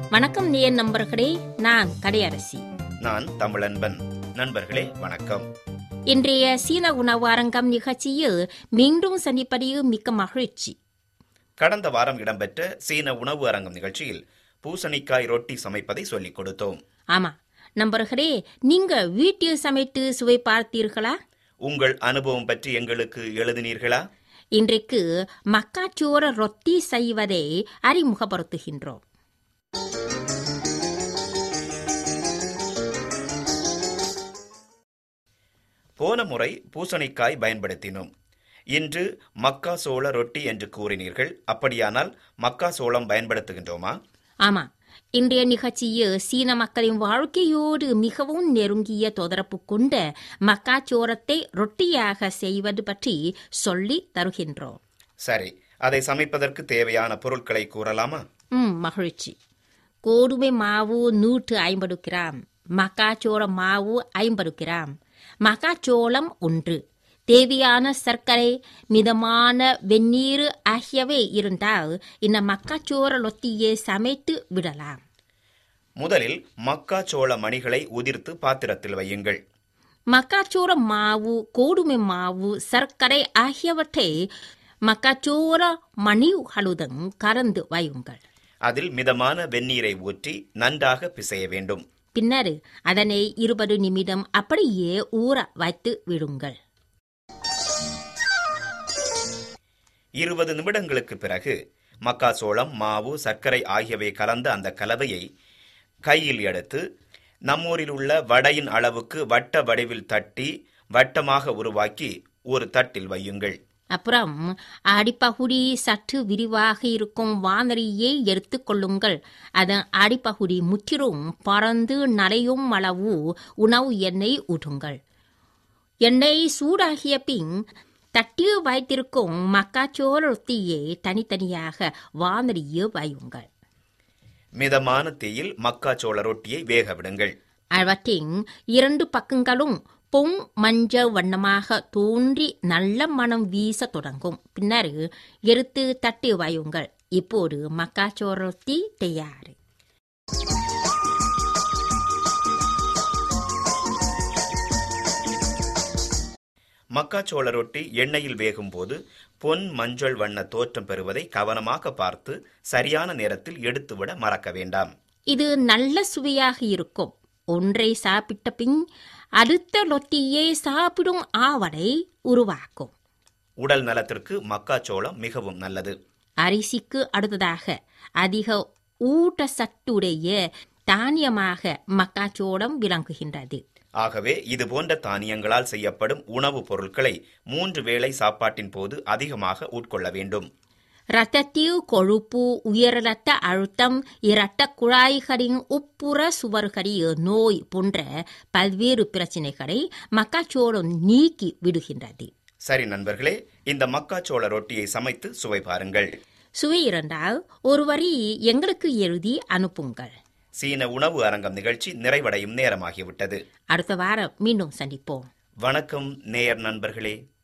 வணக்கம் நேயர் நண்பர்களே நான் கடையரசி நான் தமிழன்பன் நண்பர்களே வணக்கம் இன்றைய சீன உணவு அரங்கம் நிகழ்ச்சியில் மீண்டும் சந்திப்பதில் மிக்க மகிழ்ச்சி கடந்த வாரம் இடம்பெற்ற சீன உணவு அரங்கம் நிகழ்ச்சியில் பூசணிக்காய் ரொட்டி சமைப்பதை சொல்லிக் கொடுத்தோம் ஆமா நண்பர்களே நீங்க வீட்டில் சமைத்து சுவை பார்த்தீர்களா உங்கள் அனுபவம் பற்றி எங்களுக்கு எழுதினீர்களா இன்றைக்கு மக்காச்சோர ரொட்டி செய்வதை அறிமுகப்படுத்துகின்றோம் போன முறை பூசணிக்காய் பயன்படுத்தினோம் இன்று மக்கா சோள ரொட்டி என்று கூறினீர்கள் அப்படியானால் மக்கா சோளம் பயன்படுத்துகின்றோமா ஆமா இன்றைய நிகழ்ச்சியில் சீன மக்களின் வாழ்க்கையோடு மிகவும் நெருங்கிய தொடர்பு கொண்ட மக்காச்சோரத்தை ரொட்டியாக செய்வது பற்றி சொல்லி தருகின்றோம் சரி அதை சமைப்பதற்கு தேவையான பொருட்களை கூறலாமா ம் மகிழ்ச்சி கோதுமை மாவு நூற்று ஐம்பது கிராம் மக்காச்சோள மாவு ஐம்பது கிராம் மக்காச்சோளம் ஒன்று தேவையான சர்க்கரை மிதமான வெந்நீர் ஆகியவை இருந்தால் இந்த மக்காச்சோள ரொட்டியை சமைத்து விடலாம் முதலில் மக்கா சோள மணிகளை உதிர்த்து பாத்திரத்தில் வையுங்கள் மக்காச்சோள மாவு கோதுமை மாவு சர்க்கரை ஆகியவற்றை மக்காச்சோள மணிகளுடன் கலந்து வையுங்கள் அதில் மிதமான வெந்நீரை ஊற்றி நன்றாக பிசைய வேண்டும் பின்னர் அதனை இருபது நிமிடம் அப்படியே ஊற வைத்து விடுங்கள் இருபது நிமிடங்களுக்கு பிறகு மக்காசோளம் மாவு சர்க்கரை ஆகியவை கலந்த அந்த கலவையை கையில் எடுத்து நம்மூரில் உள்ள வடையின் அளவுக்கு வட்ட வடிவில் தட்டி வட்டமாக உருவாக்கி ஒரு தட்டில் வையுங்கள் அப்புறம் அடிப்பகுதி சற்று விரிவாக இருக்கும் வானரியை எடுத்துக்கொள்ளுங்கள் அதன் அடிப்பகுதி முற்றிலும் பறந்து நனையும் அளவு உணவு எண்ணெய் ஊற்றுங்கள் எண்ணெய் சூடாகிய பின் தட்டில் வைத்திருக்கும் மக்காச்சோள ரொட்டியை தனித்தனியாக வானரியில் வையுங்கள் மிதமான தீயில் மக்காச்சோள ரொட்டியை வேக விடுங்கள் அவற்றின் இரண்டு பக்கங்களும் பொங் மஞ்சள் வண்ணமாக தோன்றி நல்ல மனம் வீச தொடங்கும் பின்னர் எடுத்து தட்டி வையுங்கள் இப்போது மக்காச்சோள ரொட்டி தயார் மக்காச்சோள ரொட்டி எண்ணெயில் வேகும்போது பொன் மஞ்சள் வண்ண தோற்றம் பெறுவதை கவனமாக பார்த்து சரியான நேரத்தில் எடுத்துவிட மறக்க வேண்டாம் இது நல்ல சுவையாக இருக்கும் ஒன்றை சாப்பிட்ட பின் அடுத்த ரொட்டியை சாப்பிடும் ஆவலை உருவாக்கும் உடல் நலத்திற்கு மக்காச்சோளம் மிகவும் நல்லது அரிசிக்கு அடுத்ததாக அதிக ஊட்டச்சத்துடைய தானியமாக மக்காச்சோளம் விளங்குகின்றது ஆகவே இது போன்ற தானியங்களால் செய்யப்படும் உணவுப் பொருட்களை மூன்று வேளை சாப்பாட்டின் போது அதிகமாக உட்கொள்ள வேண்டும் இரத்தத்தில் கொழுப்பு உயர் இரத்த அழுத்தம் இரத்த குழாய்களின் உட்புற சுவர்களில் நோய் போன்ற பல்வேறு பிரச்சனைகளை மக்காச்சோளம் நீக்கி விடுகின்றது சரி நண்பர்களே இந்த மக்காச்சோள ரொட்டியை சமைத்து சுவை பாருங்கள் சுவை இருந்தால் ஒரு வரி எங்களுக்கு எழுதி அனுப்புங்கள் சீன உணவு அரங்கம் நிகழ்ச்சி நிறைவடையும் நேரமாகிவிட்டது அடுத்த வாரம் மீண்டும் சந்திப்போம் வணக்கம் நேயர் நண்பர்களே